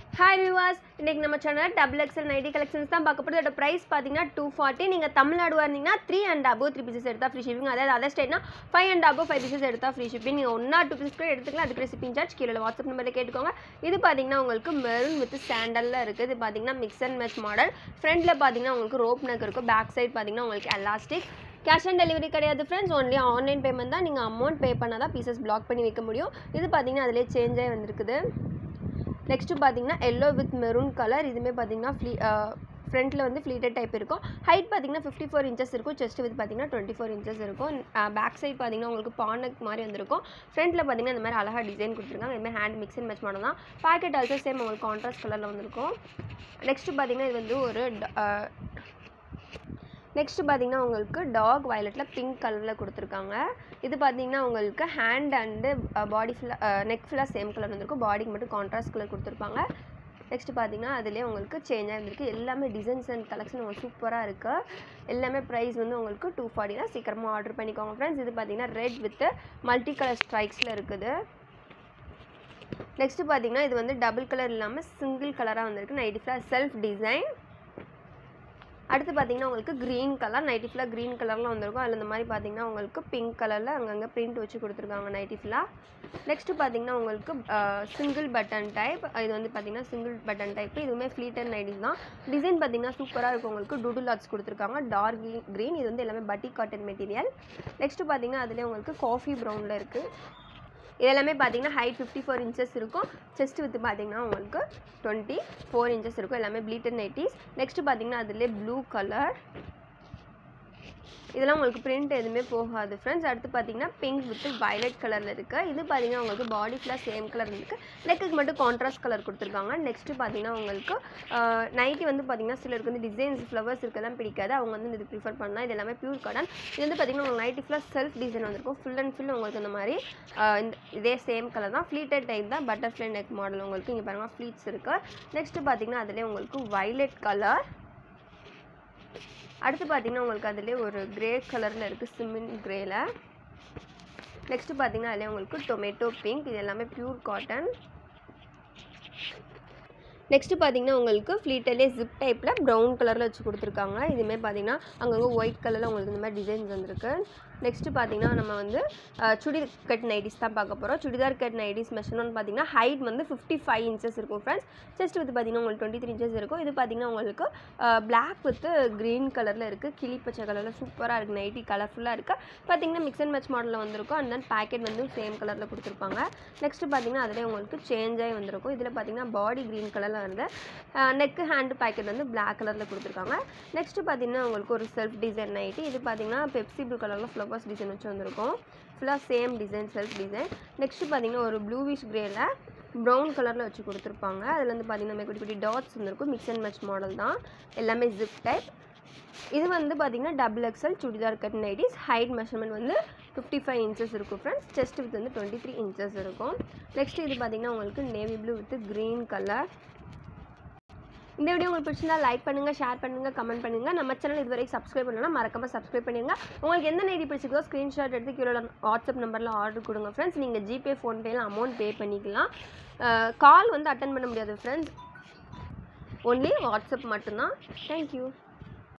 hi viewers இன்றைக்கி நம்ம channel double XL nighty collections தான் பார்க்க போகிறது இதோட ப்ரைஸ் பார்த்தீங்கன்னா டூ ஃபார்ட்டி நீங்கள் தமிழ்நாடு இருந்தீங்கன்னா three and above three pieces எடுத்தால் ஃப்ரீ ஷிப்பிங் அதாவது அதர் ஸ்டேட்னா five and above five pieces எடுத்தால் ஃப்ரீ ஷிப்பிங் நீங்கள் ஒன்றா டூ பீசஸ் கூட எடுத்துக்கலாம் அதுக்கு ஷிப்பிங் சார்ஜ் கீழே வாட்ஸ்அப் நம்பரில் கேட்டுக்கோங்க இது பார்த்தீங்கன்னா உங்களுக்கு மெரூன் வித் சாண்டலில் இருக்குது இது பார்த்தீங்கன்னா மிக்ஸ் அண்ட் மேட்ச் மாடல் ஃப்ரண்ட்டில் பார்த்தீங்கன்னா உங்களுக்கு ரோப் நெக் இருக்கும் பேக் சைட் பார்த்தீங்கன்னா உங்களுக்கு எலாஸ்டிக் கேஷ் ஆன் டெலிவரி கிடையாது ஃப்ரெண்ட்ஸ் ஒன்லி ஆன்லைன் பேமெண்ட் தான் நீங்கள் அமௌண்ட் பே பண்ணால் தான் பீசஸ் பிளாக் பண்ணி வைக்க முடியும் இது பார்த்தீங்கன்னா அதிலே சேஞ்ச் ஆகி வந்திருக்குது நெக்ஸ்ட்டு பார்த்தீங்கன்னா எல்லோ வித் மெரூன் கலர் இதுவுமே பார்த்தீங்கன்னா ஃப்ளீ ஃப்ரண்ட்டில் வந்து ஃப்ளீட்டட் டைப் இருக்கும் ஹைட் பார்த்தீங்கன்னா ஃபிஃப்டி ஃபோர் இன்ச்சஸ் இருக்கும் செஸ்ட் வித் பார்த்தீங்கன்னா டுவெண்ட்டி ஃபோர் இன்ச்சஸ் இருக்கும் பேக் சைட் பார்த்தீங்கன்னா உங்களுக்கு பானக் மாதிரி வந்திருக்கும் ஃப்ரண்ட்டில் பார்த்தீங்கன்னா இந்த மாதிரி அழகாக டிசைன் கொடுத்துருக்காங்க இதுமாதிரி hand mix and match model தான் பேக்கெட் ஆல்சோ சேம் உங்களுக்கு கான்ட்ராஸ்ட் கலரில் வந்திருக்கும் நெக்ஸ்ட்டு பார்த்தீங்கன்னா இது வந்து ஒரு நெக்ஸ்ட் பார்த்தீங்கன்னா உங்களுக்கு டாக் வயலட்டில் பிங்க் கலரில் கொடுத்துருக்காங்க இது பார்த்தீங்கன்னா உங்களுக்கு ஹேண்ட் அண்டு பாடி ஃபுல்லாக நெக் ஃபுல்லாக சேம் கலர் வந்திருக்கும் பாடிக்கு மட்டும் கான்ட்ராஸ்ட் கலர் கொடுத்துருப்பாங்க நெக்ஸ்ட் பார்த்தீங்கன்னா அதிலே உங்களுக்கு சேஞ்ச் ஆகிருக்கு எல்லாமே டிசைன்ஸ் அண்ட் கலெக்ஷன் உங்களுக்கு சூப்பராக இருக்குது எல்லாமே ப்ரைஸ் வந்து உங்களுக்கு டூ ஃபார்ட்டி தான் சீக்கிரமாக ஆர்டர் பண்ணிக்கோங்க ஃப்ரெண்ட்ஸ் இது பார்த்தீங்கன்னா ரெட் வித் மல்டி கலர் ஸ்ட்ரைக்ஸில் இருக்குது நெக்ஸ்ட்டு பார்த்தீங்கன்னா இது வந்து டபுள் கலர் இல்லாமல் சிங்கிள் கலராக வந்திருக்கு நைட்டி ஃபுல்லாக செல்ஃப் டிசைன் அடுத்து பார்த்தீங்கன்னா உங்களுக்கு க்ரீன் கலர் நைட்டி ஃபுல்லாக க்ரீன் கலரில் வந்திருக்கும் அதில் இந்த மாதிரி பார்த்தீங்கன்னா உங்களுக்கு பிங்க் கலரில் அங்கங்கே பிரிண்ட் வச்சு கொடுத்துருக்காங்க நைட்டி ஃபுல்லாக நெக்ஸ்ட்டு பார்த்தீங்கன்னா உங்களுக்கு சிங்கிள் பட்டன் டைப் இது வந்து பார்த்தீங்கன்னா சிங்கிள் பட்டன் டைப் இதுவுமே ஃப்ளீட்டர் நைட்டிஸ் தான் டிசைன் பார்த்தீங்கன்னா சூப்பராக இருக்கும் உங்களுக்கு டூடு லாட்ஸ் கொடுத்துருக்காங்க டார்க் க்ரீன் இது வந்து எல்லாமே பட்டி காட்டன் மெட்டீரியல் நெக்ஸ்ட்டு பார்த்தீங்கன்னா அதிலே உங்களுக்கு காஃபி ப்ரௌனில் இருக்குது இது எல்லாமே பார்த்தீங்கன்னா ஹைட் ஃபிஃப்டி ஃபோர் இன்ச்சஸ் இருக்கும் செஸ்ட் வித்து பார்த்தீங்கன்னா உங்களுக்கு டுவெண்ட்டி ஃபோர் இன்ச்சஸ் இருக்கும் எல்லாமே ப்ளீட்டட் நைட்டிஸ் நெக்ஸ்ட்டு பார்த்தீங்கன்னா அதிலே ப்ளூ கலர் இதெல்லாம் உங்களுக்கு பிரிண்ட் எதுவுமே போகாது ஃப்ரெண்ட்ஸ் அடுத்து பார்த்தீங்கன்னா பிங்க் வித் வயலட் கலரில் இருக்குது இது பார்த்தீங்கன்னா உங்களுக்கு பாடி ஃபுல்லாக சேம் கலர் இருக்குது நெக்குக்கு மட்டும் கான்ட்ராஸ்ட் கலர் கொடுத்துருக்காங்க நெக்ஸ்ட்டு பார்த்தீங்கன்னா உங்களுக்கு நைட்டி வந்து பார்த்தீங்கன்னா சிலருக்கு வந்து டிசைன்ஸ் ஃப்ளவர்ஸ் இருக்கெல்லாம் பிடிக்காது அவங்க வந்து இது ப்ரிஃபர் பண்ணலாம் இது எல்லாமே பியூர் காட்டன் இது வந்து பார்த்தீங்கன்னா உங்களுக்கு நைட்டி ஃபுல்லாக செல்ஃப் டிசைன் வந்திருக்கும் ஃபுல் அண்ட் ஃபுல் உங்களுக்கு இந்த மாதிரி இந்த இதே சேம் கலர் தான் ஃப்ளீட்டட் டைப் தான் பட்டர்ஃப்ளை நெக் மாடல் உங்களுக்கு இங்கே பாருங்கள் ஃப்ளீட்ஸ் இருக்குது நெக்ஸ்ட்டு பார்த்தீங்கன்னா அதிலே உங்களுக்கு வைலட் கலர் அடுத்து பார்த்தீங்கன்னா உங்களுக்கு அதிலே ஒரு கிரே கலரில் இருக்குது சிமெண்ட் கிரேல நெக்ஸ்ட்டு பார்த்தீங்கன்னா அதிலே உங்களுக்கு டொமேட்டோ பிங்க் இது எல்லாமே பியூர் காட்டன் நெக்ஸ்ட்டு பார்த்தீங்கன்னா உங்களுக்கு ஃப்ளீட்டர்லேயே ஜிப் டைப்பில் ப்ரௌன் கலரில் வச்சு கொடுத்துருக்காங்க இதுமாதிரி பார்த்தீங்கன்னா அங்கங்கே ஒயிட் கலரில் உங்களுக்கு இந்த மாதிரி டிசைன்ஸ் வந்திருக்கு நெக்ஸ்ட்டு பார்த்தீங்கன்னா நம்ம வந்து சுடி கட் நைட்டிஸ் தான் பார்க்க போகிறோம் சுடிதார் கட் நைட்டிஸ் மெஷர்மெண்ட் பார்த்தீங்கன்னா ஹைட் வந்து ஃபிஃப்டி ஃபைவ் இன்ச்சஸ் இருக்கும் ஃப்ரெண்ட்ஸ் செஸ்ட் வந்து பார்த்தீங்கன்னா உங்களுக்கு டுவெண்ட்டி த்ரீ இன்ச்சஸ் இருக்கும் இது பார்த்தீங்கன்னா உங்களுக்கு பிளாக் வித் க்ரீன் கலரில் இருக்குது கிளி பச்சை கலரில் சூப்பராக இருக்குது நைட்டி கலர்ஃபுல்லாக இருக்குது பார்த்தீங்கன்னா மிக்ஸ் அண்ட் மேட்ச் மாடலில் வந்திருக்கும் அண்ட் தென் பேக்கெட் வந்து சேம் கலரில் கொடுத்துருப்பாங்க நெக்ஸ்ட்டு பார்த்தீங்கன்னா அதிலே உங்களுக்கு சேஞ்ச் ஆகி வந்திருக்கும் இதில் பார்த்தீங்கன்னா பாடி க்ரீன் கலரில் வருது நெக்கு ஹேண்டு பேக்கெட் வந்து பிளாக் கலரில் கொடுத்துருக்காங்க நெக்ஸ்ட்டு பார்த்தீங்கன்னா உங்களுக்கு ஒரு செல்ஃப் டிசைன் நைட்டி இது பார்த்தீங்கன்னா பெப்சி ப்ளூ கலரில் ஃப்ளவர்ஸ் டிசைன் வச்சு வந்திருக்கும் ஃபுல்லாக same design self design next பார்த்தீங்கன்னா ஒரு ப்ளூவிஷ் கிரேயில் ப்ரௌன் கலரில் வச்சு கொடுத்துருப்பாங்க அதில் வந்து பார்த்தீங்கன்னா குட்டி குட்டி டாட்ஸ் வந்துருக்கும் மிக்ஸ் அண்ட் மேட்ச் மாடல் தான் எல்லாமே ஜிப் டைப் இது வந்து பார்த்தீங்கன்னா double XL churidar cut nighties height measurement வந்து ஃபிஃப்டி ஃபைவ் இன்ச்சஸ் இருக்கும் ஃப்ரெண்ட்ஸ் செஸ்ட் வித் வந்து டுவெண்ட்டி த்ரீ இன்ச்சஸ் இருக்கும் நெக்ஸ்ட் இது பார்த்தீங்கன்னா உங்களுக்கு navy blue with green colour இந்த வீடியோ உங்களுக்கு பிடிச்சிருந்தா லைக் பண்ணுங்கள் ஷேர் பண்ணுங்கள் கமெண்ட் பண்ணுங்கள் நம்ம சேனல் இதுவரை சப்ஸ்கிரைப் பண்ணலாம் மறக்காம சப்ஸ்கிரைப் பண்ணிடுங்க உங்களுக்கு எந்த நைட்டி பிடிச்சிருக்கோ ஸ்க்ரீன்ஷாட் எடுத்து கீழே வாட்ஸ்அப் நம்பரில் ஆர்டர் கொடுங்க ஃப்ரெண்ட்ஸ் நீங்கள் ஜிபே ஃபோன்பேயில் அமௌண்ட் பே பண்ணிக்கலாம் கால் வந்து அட்டன் பண்ண முடியாது ஃப்ரெண்ட்ஸ் ஒன்லி வாட்ஸ்அப் மட்டும்தான் தேங்க்யூ